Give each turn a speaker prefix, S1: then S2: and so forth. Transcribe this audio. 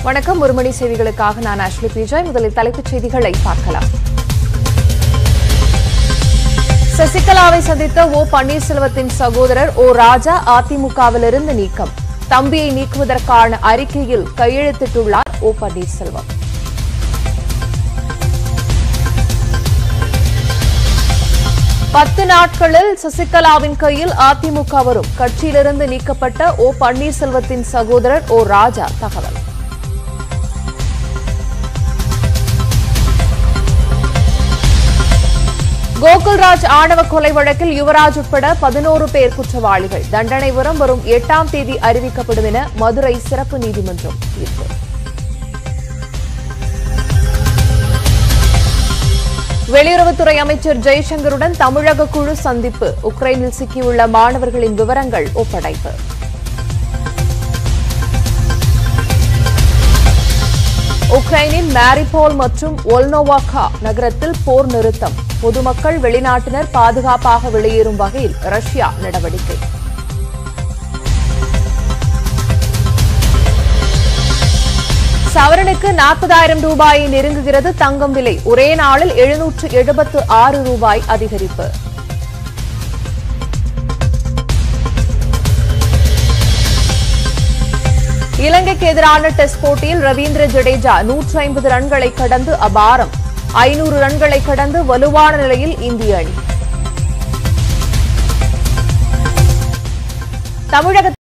S1: வணக்கம் ஒரு மணி செய்திகளுக்காக நான் அஷ்லி பிஜாய் முதலில் தலைப்புச் செய்திகளை பார்க்கலாம் சசிகலாவை சந்தித்த ஓ பன்னீர்செல்வத்தின் சகோதரர் ஓ ராஜா அதிமுகவிலிருந்து நீக்கம் தம்பியை நீக்குவதற்கான அறிக்கையில் கையெழுத்திட்டுள்ளார் ஓ பன்னீர்செல்வம் பத்து நாட்களில் சசிகலாவின் கையில் அதிமுக வரும் கட்சியிலிருந்து நீக்கப்பட்ட ஓ பன்னீர்செல்வத்தின் சகோதரர் ஓ ராஜா தகவல் கோகுல்ராஜ் ஆணவ கொலை வழக்கில் யுவராஜ் உட்பட பதினோரு பேர் குற்றவாளிகள் தண்டனை வரும் வரும் எட்டாம் தேதி அறிவிக்கப்படும் என மதுரை சிறப்பு நீதிமன்றம் தீர்ப்பு வெளியுறவுத்துறை அமைச்சர் ஜெய்சங்கருடன் தமிழக குழு சந்திப்பு உக்ரைனில் சிக்கியுள்ள மாணவர்களின் விவரங்கள் ஒப்படைப்பு உக்ரைனின் மேரிபோல் மற்றும் ஒல்னோவாக்கா நகரத்தில் போர் நிறுத்தம் பொதுமக்கள் வெளிநாட்டினர் பாதுகாப்பாக வெளியேறும் வகையில் ரஷ்யா நடவடிக்கை சவரனுக்கு நாற்பதாயிரம் ரூபாயை நெருங்குகிறது தங்கம் விலை ஒரே நாளில் எழுநூற்று எழுபத்து ஆறு ரூபாய் அதிகரிப்பு இலங்கைக்கு எதிரான டெஸ்ட் போட்டியில் ரவீந்திர ஜடேஜா நூற்று ஐம்பது ரன்களை கடந்து அபாரம் ஐநூறு ரன்களை கடந்து வலுவான நிலையில் இந்திய அணி தமிழக